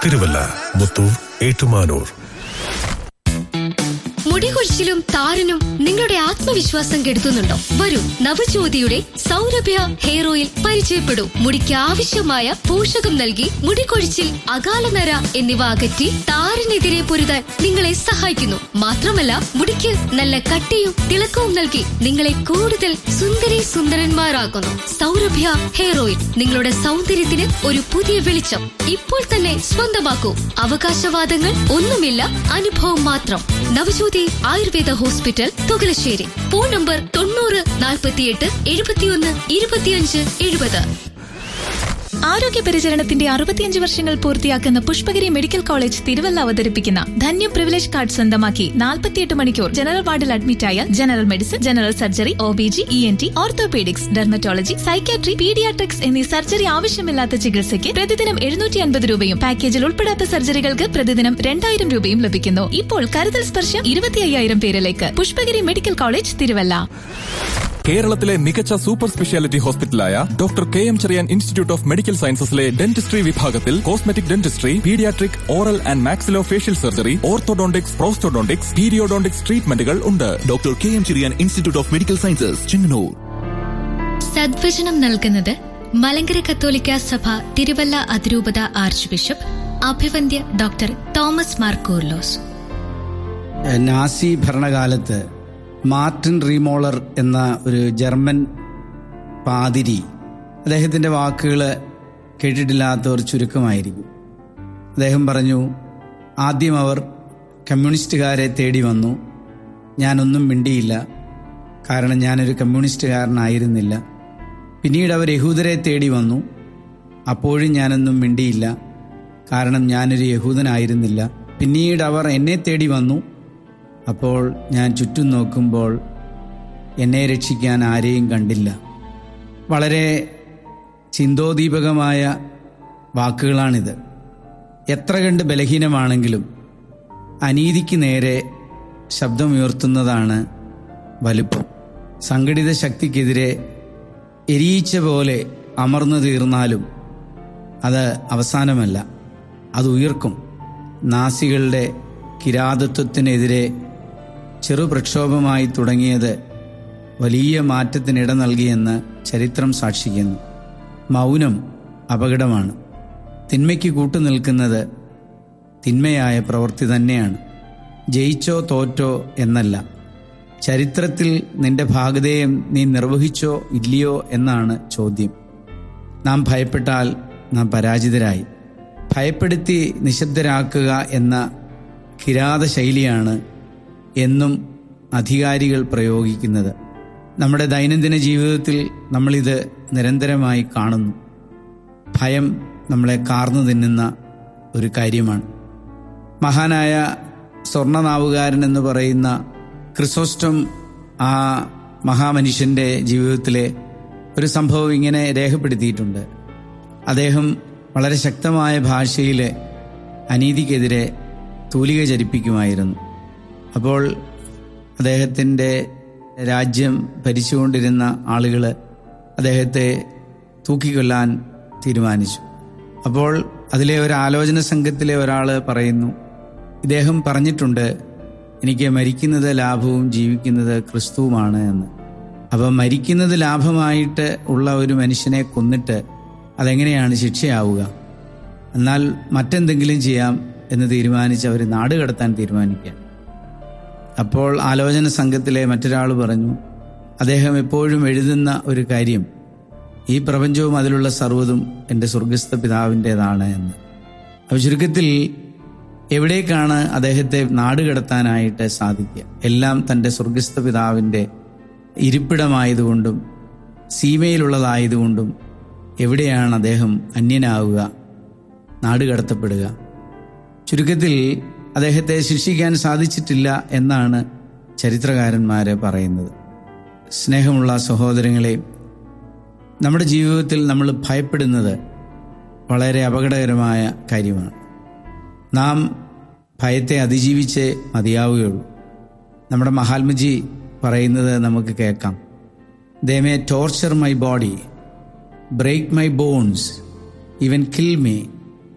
തിരുവല്ല മുത്തൂർ ഏറ്റുമാനൂർ മുടികൊഴിച്ചിലും താരനും നിങ്ങളുടെ ആത്മവിശ്വാസം കെടുത്തുന്നുണ്ടോ വരൂ നവജ്യോതിയുടെ സൗരഭ്യ ഹെയർ ഓയിൽ പരിചയപ്പെടൂ മുടിക്ക് ആവശ്യമായ പോഷകം നൽകി മുടികൊഴിച്ചിൽ അകാലനര എന്നിവ അകറ്റി താരനെതിരെ പൊരുതാൻ നിങ്ങളെ സഹായിക്കുന്നു മാത്രമല്ല മുടിക്ക് നല്ല കട്ടിയും തിളക്കവും നൽകി നിങ്ങളെ കൂടുതൽ സുന്ദരി സുന്ദരന്മാരാക്കുന്നു സൗരഭ്യ ഹെയർ ഓയിൽ നിങ്ങളുടെ സൗന്ദര്യത്തിന് ഒരു പുതിയ വെളിച്ചം ഇപ്പോൾ തന്നെ സ്വന്തമാക്കൂ അവകാശവാദങ്ങൾ ഒന്നുമില്ല അനുഭവം മാത്രം Navajyothi Ayurveda hospital Thukalassery phone number തൊണ്ണൂറ് നാൽപ്പത്തിയെട്ട് എഴുപത്തിയൊന്ന് ഇരുപത്തിയഞ്ച് എഴുപത് ആരോഗ്യ പരിചരണത്തിന്റെ അറുപത്തിയഞ്ച് വർഷങ്ങൾ പൂർത്തിയാക്കുന്ന പുഷ്പഗിരി മെഡിക്കൽ കോളേജ് തിരുവല്ല അവതരിപ്പിക്കുന്ന ധന്യ പ്രിവിലേജ് കാർഡ് സ്വന്തമാക്കി നാൽപ്പത്തിയെട്ട് മണിക്കൂർ ജനറൽ വാർഡിൽ അഡ്മിറ്റായ general medicine general surgery O B G E N T orthopaedics dermatology psychiatry paediatrics എന്നീ സർജറി ആവശ്യമില്ലാത്ത ചികിത്സയ്ക്ക് പ്രതിദിനം എഴുന്നൂറ്റി അൻപത് രൂപയും പാക്കേജിൽ ഉൾപ്പെടാത്ത സർജറികൾക്ക് പ്രതിദിനം രണ്ടായിരം രൂപയും ലഭിക്കുന്നു ഇപ്പോൾ കരുതൽ സ്പർശം ഇരുപത്തി അയ്യായിരം പേരിലേക്ക് പുഷ്പഗിരി മെഡിക്കൽ കോളേജ് തിരുവല്ല കേരളത്തിലെ മികച്ച സൂപ്പർ സ്പെഷ്യാലിറ്റി ഹോസ്പിറ്റലായ doctor K M Cherian institute of medical സയൻസസിലെ ഡെന്റിസ്ട്രി വിഭാഗത്തിൽ cosmetic dentistry paediatric oral and maxillo facial surgery orthodontics prosthodontics periodontics ട്രീറ്റ്മെന്റുകൾ ഉണ്ട് doctor K M Cherian institute of medical sciences Chengannur സദ്വചനം നൽകുന്നത് മലങ്കര കത്തോലിക്ക സഭ തിരുവല്ല അതിരൂപത ആർച്ച് ബിഷപ്പ് അഭിവന്ദ്യ doctor Thomas Mar Koorilos Nazi ഭരണകാലത്ത് മാർട്ടിൻ റീമോളർ എന്ന ഒരു ജർമ്മൻ പാതിരി അദ്ദേഹത്തിൻ്റെ വാക്കുകൾ കേട്ടിട്ടില്ലാത്തവർ ചുരുക്കമായിരിക്കും അദ്ദേഹം പറഞ്ഞു ആദ്യം അവർ കമ്മ്യൂണിസ്റ്റുകാരെ തേടി വന്നു ഞാനൊന്നും മിണ്ടിയില്ല കാരണം ഞാനൊരു കമ്മ്യൂണിസ്റ്റുകാരനായിരുന്നില്ല പിന്നീട് അവർ യഹൂദരെ തേടി വന്നു അപ്പോഴും ഞാനൊന്നും മിണ്ടിയില്ല കാരണം ഞാനൊരു യഹൂദനായിരുന്നില്ല പിന്നീട് അവർ എന്നെ തേടി വന്നു അപ്പോൾ ഞാൻ ചുറ്റും നോക്കുമ്പോൾ എന്നെ രക്ഷിക്കാൻ ആരെയും കണ്ടില്ല വളരെ ചിന്തോദീപകമായ വാക്കുകളാണിത് എത്ര കണ്ട് ബലഹീനമാണെങ്കിലും അനീതിക്ക് നേരെ ശബ്ദമുയർത്തുന്നതാണ് വലുപ്പം സംഘടിത ശക്തിക്കെതിരെ എരിയിച്ച പോലെ അമർന്നു തീർന്നാലും അത് അവസാനമല്ല അത് ഉയർക്കും നാസികളുടെ കിരാതത്വത്തിനെതിരെ ചെറുപ്രക്ഷോഭമായി തുടങ്ങിയത് വലിയ മാറ്റത്തിനിട നൽകിയെന്ന് ചരിത്രം സാക്ഷിക്കുന്നു മൗനം അപകടമാണ് തിന്മയ്ക്ക് കൂട്ടുനിൽക്കുന്നത് തിന്മയായ പ്രവൃത്തി തന്നെയാണ് ജയിച്ചോ തോറ്റോ എന്നല്ല ചരിത്രത്തിൽ നിന്റെ ഭാഗതേയം നീ നിർവഹിച്ചോ ഇല്ലയോ എന്നാണ് ചോദ്യം നാം ഭയപ്പെട്ടാൽ നാം പരാജിതരായി ഭയപ്പെടുത്തി നിശബ്ദരാക്കുക എന്ന കിരാത ശൈലിയാണ് എന്നും അധികാരികൾ പ്രയോഗിക്കുന്നത് നമ്മുടെ ദൈനംദിന ജീവിതത്തിൽ നമ്മളിത് നിരന്തരമായി കാണുന്നു ഭയം നമ്മളെ കാർന്നു തിന്നുന്ന ഒരു കാര്യമാണ് മഹാനായ സ്വർണനാവുകാരൻ എന്ന് പറയുന്ന ക്രിസോസ്റ്റം ആ മഹാമനുഷ്യൻ്റെ ജീവിതത്തിലെ ഒരു സംഭവം ഇങ്ങനെ രേഖപ്പെടുത്തിയിട്ടുണ്ട് അദ്ദേഹം വളരെ ശക്തമായ ഭാഷയിൽ അനീതിക്കെതിരെ തൂലിക ചരിപ്പിക്കുമായിരുന്നു അപ്പോൾ അദ്ദേഹത്തിൻ്റെ രാജ്യം ഭരിച്ചുകൊണ്ടിരുന്ന ആളുകൾ അദ്ദേഹത്തെ തൂക്കിക്കൊല്ലാൻ തീരുമാനിച്ചു അപ്പോൾ അതിലെ ഒരു ആലോചന സംഘത്തിലെ ഒരാൾ പറയുന്നു ഇദ്ദേഹം പറഞ്ഞിട്ടുണ്ട് എനിക്ക് മരിക്കുന്നത് ലാഭവും ജീവിക്കുന്നത് ക്രിസ്തുവുമാണ് എന്ന് അപ്പം മരിക്കുന്നത് ലാഭമായിട്ട് ഉള്ള ഒരു മനുഷ്യനെ കൊന്നിട്ട് അതെങ്ങനെയാണ് ശിക്ഷയാവുക എന്നാൽ മറ്റെന്തെങ്കിലും ചെയ്യാം എന്ന് തീരുമാനിച്ച് അവർ നാട് കടത്താൻ തീരുമാനിക്കുക അപ്പോൾ ആലോചന സംഘത്തിലെ മറ്റൊരാൾ പറഞ്ഞു അദ്ദേഹം എപ്പോഴും എഴുതുന്ന ഒരു കാര്യം ഈ പ്രപഞ്ചവും അതിലുള്ള സർവ്വതും എൻ്റെ സ്വർഗസ്ഥ പിതാവിൻ്റെതാണ് എന്ന് അപ്പോൾ ചുരുക്കത്തിൽ എവിടേക്കാണ് അദ്ദേഹത്തെ നാടുകടത്താനായിട്ട് സാധിക്കുക എല്ലാം തൻ്റെ സ്വർഗസ്ഥ പിതാവിൻ്റെ ഇരിപ്പിടമായതുകൊണ്ടും സീമയിലുള്ളതായതുകൊണ്ടും എവിടെയാണ് അദ്ദേഹം അന്യനാവുക നാടുകടത്തപ്പെടുക ചുരുക്കത്തിൽ അദ്ദേഹത്തെ ശിക്ഷിക്കാൻ സാധിച്ചിട്ടില്ല എന്നാണ് ചരിത്രകാരന്മാർ പറയുന്നത് സ്നേഹമുള്ള സഹോദരങ്ങളെ നമ്മുടെ ജീവിതത്തിൽ നമ്മൾ ഭയപ്പെടുന്നത് വളരെ അപകടകരമായ കാര്യമാണ് നാം ഭയത്തെ അതിജീവിച്ചേ മതിയാവുകയുള്ളൂ നമ്മുടെ മഹാത്മജി പറയുന്നത് നമുക്ക് കേൾക്കാം they may torture my body break my bones even kill me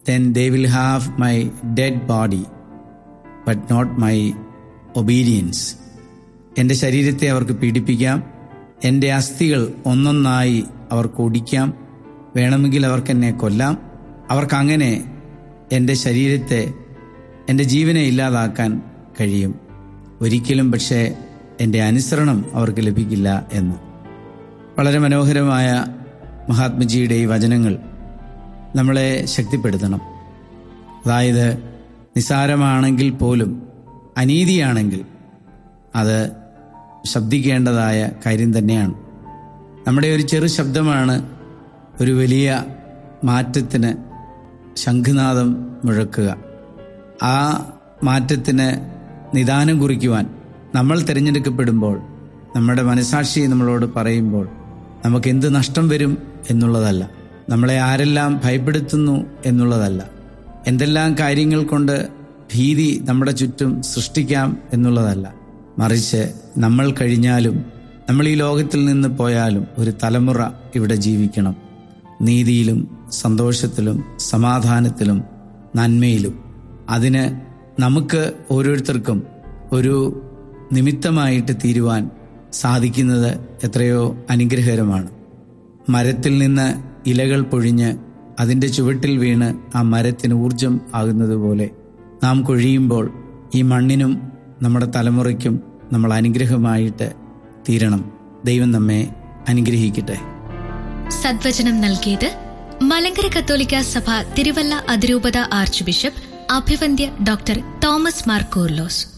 then they will have my dead body, but not my obedience. എൻ്റെ ശരീരത്തെ അവർക്ക് പീഡിപ്പിക്കാം എൻ്റെ അസ്ഥികൾ ഒന്നൊന്നായി അവർക്ക് ഒടിക്കാം വേണമെങ്കിൽ അവർക്ക് എന്നെ കൊല്ലാം അവർക്കങ്ങനെ എൻ്റെ ശരീരത്തെ എൻ്റെ ജീവനെ ഇല്ലാതാക്കാൻ കഴിയും ഒരിക്കലും പക്ഷേ എൻ്റെ അനുസരണം അവർക്ക് ലഭിക്കില്ല എന്ന് വളരെ മനോഹരമായ മഹാത്മജിയുടെ ഈ വചനങ്ങൾ നമ്മളെ ശക്തിപ്പെടുത്തണം അതായത് നിസാരമാണെങ്കിൽ പോലും അനീതിയാണെങ്കിൽ അത് ശബ്ദിക്കേണ്ടതായ കാര്യം തന്നെയാണ് നമ്മുടെ ഒരു ചെറു ശബ്ദമാണ് ഒരു വലിയ മാറ്റത്തിന് ശംഖുനാദം മുഴക്കുക ആ മാറ്റത്തിന് നിദാനം കുറിക്കുവാൻ നമ്മൾ തിരഞ്ഞെടുക്കപ്പെടുമ്പോൾ നമ്മുടെ മനസാക്ഷി നമ്മളോട് പറയുമ്പോൾ നമുക്ക് എന്ത് നഷ്ടം വരും എന്നുള്ളതല്ല നമ്മളെ ആരെല്ലാം ഭയപ്പെടുത്തുന്നു എന്നുള്ളതല്ല എന്തെല്ലാം കാര്യങ്ങൾ കൊണ്ട് ഭീതി നമ്മുടെ ചുറ്റും സൃഷ്ടിക്കാം എന്നുള്ളതല്ല മറിച്ച് നമ്മൾ കഴിഞ്ഞാലും നമ്മൾ ഈ ലോകത്തിൽ നിന്ന് പോയാലും ഒരു തലമുറ ഇവിടെ ജീവിക്കണം നീതിയിലും സന്തോഷത്തിലും സമാധാനത്തിലും നന്മയിലും അതിന് നമുക്ക് ഓരോരുത്തർക്കും ഒരു നിമിത്തമായിട്ട് തീരുവാൻ സാധിക്കുന്നത് എത്രയോ അനുഗ്രഹകരമാണ് മരത്തിൽ നിന്ന് ഇലകൾ പൊഴിഞ്ഞ് അതിൻ്റെ ചുവട്ടിൽ വീണ് ആ മരത്തിന് ഊർജം ആകുന്നത് പോലെ നാം കൊഴിയുമ്പോൾ ഈ മണ്ണിനും നമ്മുടെ തലമുറയ്ക്കും നമ്മൾ അനുഗ്രഹമായിട്ട് തീരണം ദൈവം നമ്മെ അനുഗ്രഹിക്കട്ടെ സദ്വചനം നൽകിയത് മലങ്കര കത്തോലിക്ക സഭ തിരുവല്ല അതിരൂപത ആർച്ച് ബിഷപ്പ് അഭിവന്ദ്യ ഡോക്ടർ തോമസ് മാർ കൂർലോസ്